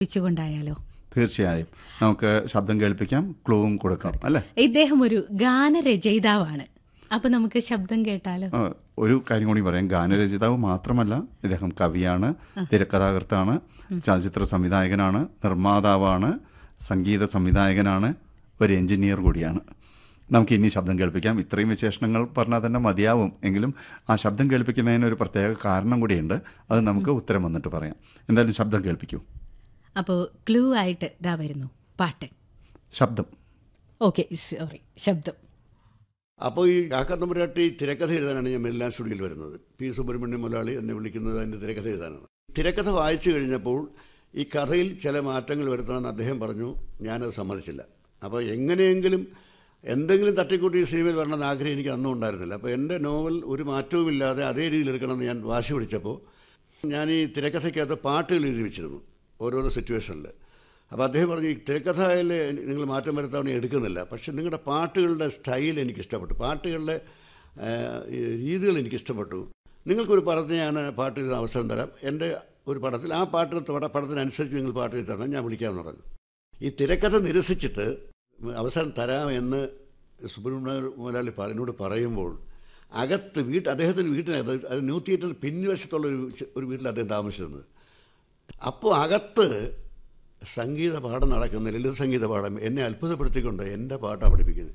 വെച്ചുകൊണ്ടായാലോ തീർച്ചയായും നമുക്ക് ശബ്ദം കേൾപ്പിക്കാം ക്ലൂവും കൊടുക്കാം അല്ലേ ഇദ്ദേഹം ഒരു ഗാനരചയിതാവാണ് അപ്പൊ നമുക്ക് ശബ്ദം കേട്ടാലോ ആ, ഒരു കാര്യം കൂടി പറയാം ഗാനരചയിതാവ് മാത്രമല്ല ഇദ്ദേഹം കവിയാണ് തിരക്കഥാകൃത്താണ് ചലച്ചിത്ര സംവിധായകനാണ് നിർമ്മാതാവാണ് സംഗീത സംവിധായകനാണ് ഒരു എഞ്ചിനീയർ കൂടിയാണ് നമുക്ക് ഇനി ശബ്ദം കേൾപ്പിക്കാം ഇത്രയും വിശേഷണങ്ങൾ പറഞ്ഞാൽ തന്നെ മതിയാവും എങ്കിലും ആ ശബ്ദം കേൾപ്പിക്കുന്നതിന് ഒരു പ്രത്യേക കാരണം കൂടിയുണ്ട് അത് നമുക്ക് ഉത്തരം വന്നിട്ട് പറയാം എന്തായാലും ശബ്ദം കേൾപ്പിക്കൂ അപ്പോൾ ക്ലൂ ആയിട്ട് ഇതാ വരുന്നു പാട്ട് ശബ്ദം ഓക്കെ സോറി ശബ്ദം അപ്പോൾ ഈ കാക്കത്തമ്പുരാട്ടി തിരക്കഥ എഴുതാനാണ് ഞാൻ മെല്ലാം സ്റ്റുഡിയോയിൽ വരുന്നത് പി സുബ്രഹ്മണ്യം മുലാളി എന്നെ വിളിക്കുന്നത് അതിൻ്റെ തിരക്കഥ എഴുതാനാണ് തിരക്കഥ വായിച്ചു കഴിഞ്ഞപ്പോൾ ഈ കഥയിൽ ചില മാറ്റങ്ങൾ വരുത്തണമെന്ന് അദ്ദേഹം പറഞ്ഞു ഞാനത് സമ്മതിച്ചില്ല അപ്പോൾ എങ്ങനെയെങ്കിലും എന്തെങ്കിലും തട്ടിക്കൂട്ടി ഈ സിനിമയിൽ വരണമെന്ന് ആഗ്രഹം എനിക്ക് അന്നും ഉണ്ടായിരുന്നില്ല അപ്പോൾ എൻ്റെ നോവൽ ഒരു മാറ്റവുമില്ലാതെ അതേ രീതിയിൽ എടുക്കണമെന്ന് ഞാൻ വാശി പിടിച്ചപ്പോൾ ഞാൻ ഈ തിരക്കഥയ്ക്കകത്ത് പാട്ടുകൾ എഴുതി വെച്ചിരുന്നു ഓരോരോ സിറ്റുവേഷനിൽ അപ്പോൾ അദ്ദേഹം പറഞ്ഞു ഈ തിരക്കഥയിൽ നിങ്ങൾ മാറ്റം വരുത്താൻ എടുക്കുന്നില്ല പക്ഷേ നിങ്ങളുടെ പാട്ടുകളുടെ സ്റ്റൈൽ എനിക്ക് ഇഷ്ടപ്പെട്ടു പാട്ടുകളുടെ ആ, ഈ രീതികൾ എനിക്ക് ഇഷ്ടപ്പെട്ടു നിങ്ങൾക്കൊരു പടത്തിന് ഞാൻ പാട്ട് എഴുതാൻ അവസരം തരാം എൻ്റെ ഒരു പടത്തിൽ ആ പാട്ടിന് പട- പടത്തിനനുസരിച്ച് നിങ്ങൾ പാട്ട് എഴുതി തരണം ഞാൻ വിളിക്കാമെന്ന് പറഞ്ഞു ഈ തിരക്കഥ നിരസിച്ചിട്ട് അവസരം തരാം എന്ന് സുബ്രഹ്മണ്യ മുതലാളി പറ- എന്നോട് പറയുമ്പോൾ അകത്ത് വീട്ട് അദ്ദേഹത്തിൻ്റെ വീട്ടിനകത്ത് അത് ന്യൂ തിയേറ്ററിന് പിൻവശത്തുള്ള ഒരു ചെ- ഒരു വീട്ടിൽ അദ്ദേഹം താമസിച്ചിരുന്നത് അപ്പോൾ അകത്ത് സംഗീത പാഠം നടക്കുന്ന ലളിത സംഗീത പാഠം എന്നെ അത്ഭുതപ്പെടുത്തിക്കൊണ്ട് എൻ്റെ പാട്ടാണ് പഠിപ്പിക്കുന്നത്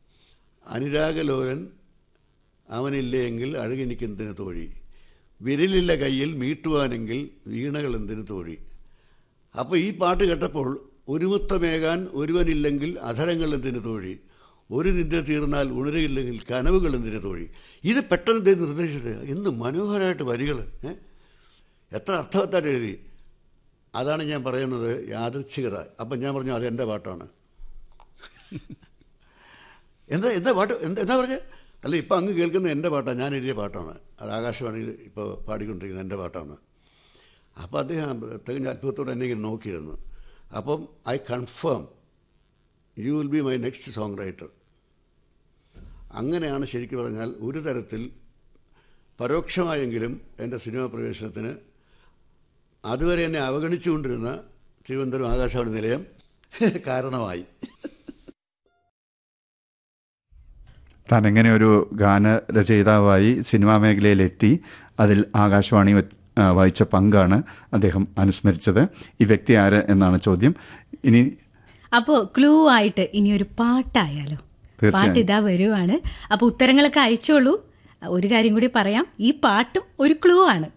അനുരാഗലോലൻ അവനില്ലെങ്കിൽ അഴകെനിക്കെന്തിനു തോഴി വിരലില്ല കയ്യിൽ മീട്ടുവാനെങ്കിൽ വീണകൾ എന്തിനു തോഴി അപ്പോൾ ഈ പാട്ട് കേട്ടപ്പോൾ ഒരുമുത്തമേകാൻ ഒരുവനില്ലെങ്കിൽ അധരങ്ങൾ എന്തിനു തോഴി ഒരു നിദ്ര തീർന്നാൽ ഉണരുകയില്ലെങ്കിൽ കനവുകൾ എന്തിനു തോഴി ഇത് പെട്ടെന്ന് ഇദ്ദേഹം നിർദ്ദേശിച്ചിട്ട് എന്ത് മനോഹരമായിട്ട് വരികൾ ഏ? എത്ര അർത്ഥവത്തായിട്ട് എഴുതി അതാണ് ഞാൻ പറയുന്നത് യാദൃച്ഛികത അപ്പം ഞാൻ പറഞ്ഞു അത് എൻ്റെ പാട്ടാണ് എന്താ എന്താ പാട്ട് എന്താ എന്താ പറഞ്ഞത് അല്ല ഇപ്പം അങ്ങ് കേൾക്കുന്ന എൻ്റെ പാട്ടാണ് ഞാൻ എഴുതിയ പാട്ടാണ് അത് ആകാശവാണിയിൽ ഇപ്പോൾ പാടിക്കൊണ്ടിരിക്കുന്ന എൻ്റെ പാട്ടാണ് അപ്പോൾ അദ്ദേഹം തികഞ്ഞ അത്ഭുതത്തോടെ എന്നെ ഇങ്ങനെ നോക്കിയിരുന്നു അപ്പം I confirm you will be my next song റൈറ്റർ അങ്ങനെയാണ് ശരിക്കും പറഞ്ഞാൽ ഒരു തരത്തിൽ പരോക്ഷമായെങ്കിലും എൻ്റെ സിനിമാ പ്രവേശനത്തിന് അതുവരെ എന്നെ അവഗണിച്ചുകൊണ്ടിരുന്ന തിരുവനന്തപുരം ആകാശവാണി നിലയം കാരണമായി താൻ എങ്ങനെ ഒരു ഗാനരചയിതാവായി സിനിമാ മേഖലയിലെത്തി അതിൽ ആകാശവാണി വ- ആ, വഹിച്ച പങ്കാണ് അദ്ദേഹം അനുസ്മരിച്ചത് ഈ വ്യക്തി ആര് എന്നാണ് ചോദ്യം ഇനി അപ്പോൾ ക്ലൂ ആയിട്ട് ഇനി ഒരു പാട്ടായാലോ തീർച്ചയായും. പാട്ട് ഇതാ വരുവാണ് അപ്പോൾ ഉത്തരങ്ങളൊക്കെ അയച്ചോളൂ ഒരു കാര്യം കൂടി പറയാം ഈ പാട്ടും ഒരു ക്ലൂ ആണ്